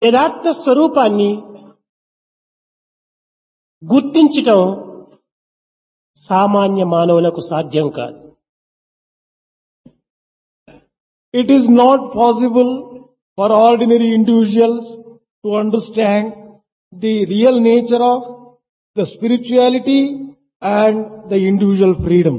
యథార్థ స్వరూపాన్ని గుర్తించటం సామాన్య మానవులకు సాధ్యం కాదు It is not possible for ordinary individuals to understand the real nature of the spirituality and the individual freedom.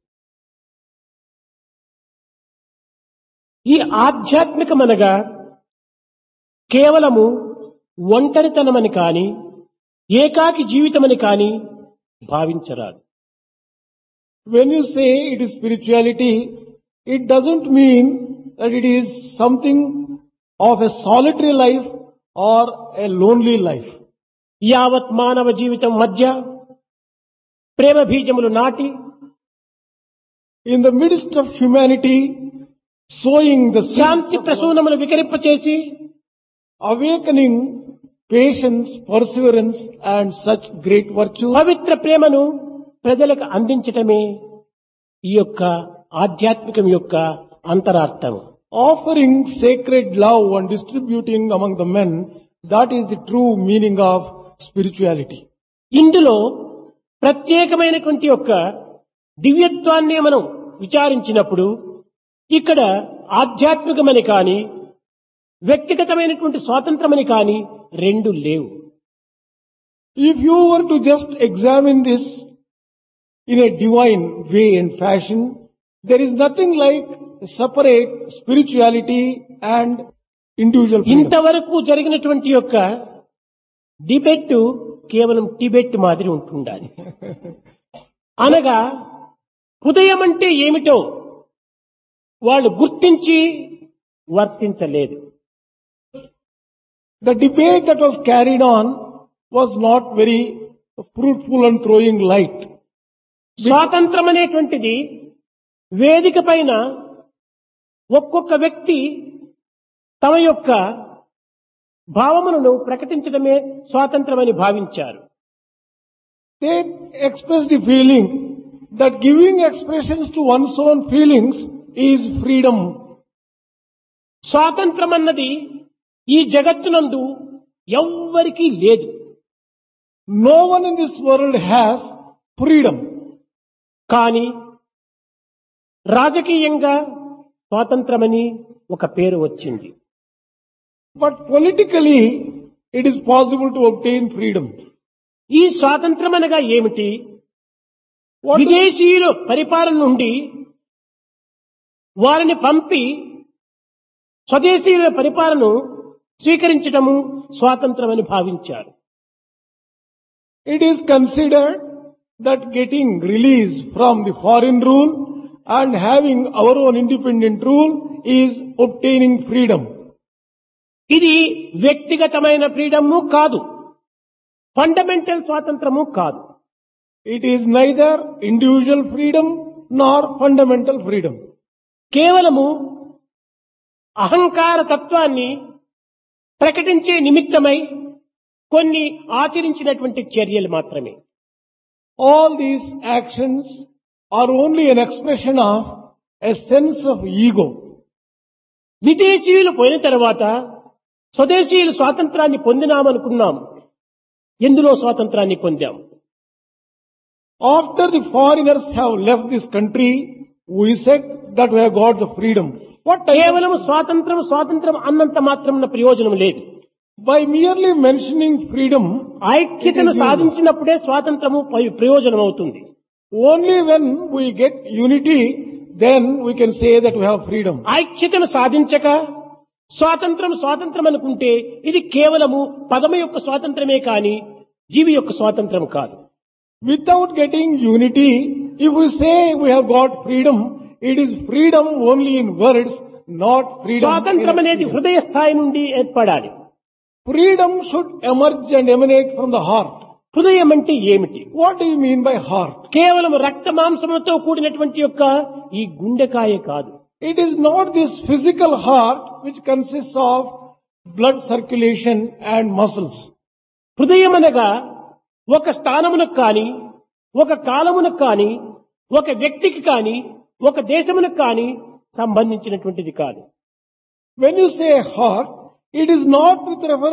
ఈ ఆధ్యాత్మికమనగా కేవలము ఒంటరితనమని కాని ఏకాకి జీవితమని కాని భావించరాదు When you say it is spirituality, it doesn't mean that it is something of a solitary life or a lonely life. యావత్ మానవ జీవితం మధ్య ప్రేమ బీజములు నాటి In the midst of humanity, sowing the seeds Shanti of ప్రసూనములు వికరింపచేసి awakening patience, perseverance and such great virtues. పవిత్ర ప్రేమను ప్రజలకు అందించటమే ఈ యొక్క ఆధ్యాత్మికం యొక్క అంతరార్థం Offering sacred love and distributing among the men, that is the true meaning of spirituality. ఇందులో ప్రత్యేకమైనటువంటి యొక్క దివ్యత్వాన్ని మనం విచారించినప్పుడు ఇక్కడ ఆధ్యాత్మికమని కాని వ్యక్తిగతమైనటువంటి స్వాతంత్రమని కాని రెండు లేవు If you were to just examine this in a divine way and fashion, there is nothing like separate spirituality and individual freedom. ఇంతవరకు జరిగినటువంటి యొక్క డిబెట్ కేవలం టిబెట్ మాదిరి ఉంటుండాలి అనగా హృదయం అంటే ఏమిటో వాళ్ళు గుర్తించి వర్తించలేదు The debate that was carried on was not very fruitful and throwing light. స్వాతంత్రం అనేటువంటిది వేదిక పైన ఒక్కొక్క వ్యక్తి తమ యొక్క భావములను ప్రకటించడమే స్వాతంత్రమని భావించారు They expressed the feeling that giving expressions to one's own feelings is freedom. స్వాతంత్రం అన్నది ఈ జగత్తునందు ఎవ్వరికీ లేదు No one in this world has freedom. కానీ రాజకీయంగా స్వాతంత్రమని ఒక పేరు వచ్చింది But politically, it is possible to obtain freedom. ఈ స్వాతంత్రం అనగా ఏమిటి What is- విదేశీయుల పరిపాలన నుండి వారిని పంపి స్వదేశీయుల పరిపాలన స్వీకరించడము స్వాతంత్రమని భావించారు It is considered that getting release from the foreign rule and having our own independent rule is obtaining freedom. ఇది వ్యక్తిగతమైన ఫ్రీడము కాదు ఫండమెంటల్ స్వాతంత్రము కాదు It is neither individual freedom nor fundamental freedom. కేవలము అహంకార తత్వాన్ని ప్రకటించే నిమిత్తమై కొన్ని ఆచరించినటువంటి చర్యలు మాత్రమే All these actions are only an expression of a sense of ego. విదేశీయులు పోయిన తర్వాత స్వదేశీయులు స్వాతంత్రాన్ని పొందినామనుకున్నాం ఎందులో స్వాతంత్రాన్ని పొందాం After the foreigners have left this country, we said that we have got the freedom. What type of- కేవలం స్వాతంత్రం స్వాతంత్రం అన్నంత మాత్రం ప్రయోజనం లేదు by merely mentioning freedom, ఐక్యతను సాధించినప్పుడే స్వాతంత్రము పై- ప్రయోజనం అవుతుంది only when we get unity, then we can say that we have freedom. ఐక్యతను సాధించక స్వాతంత్రం స్వాతంత్రం అనుకుంటే ఇది కేవలము పదము యొక్క స్వాతంత్రమే కాని జీవి యొక్క స్వాతంత్రం కాదు Without getting unity, if we say we have got freedom, it is freedom only in words, not freedom. in స్వాతంత్రం అనేది experience. హృదయ స్థాయి నుండి ఏర్పడాలి Freedom should emerge and emanate from the heart. హృదయం అంటే ఏమిటి What do you mean by heart? కేవలం రక్త మాంసములతో కూడినటువంటి యొక్క ఈ గుండెకాయ కాదు It is not this physical heart which consists of blood circulation and muscles. హృదయం అనగా ఒక స్థానమునకు కాని ఒక కాలమునకు కాని ఒక వ్యక్తికి కాని ఒక దేశమునకు కాని సంబంధించినటువంటిది కాదు When you say heart, it is not with reference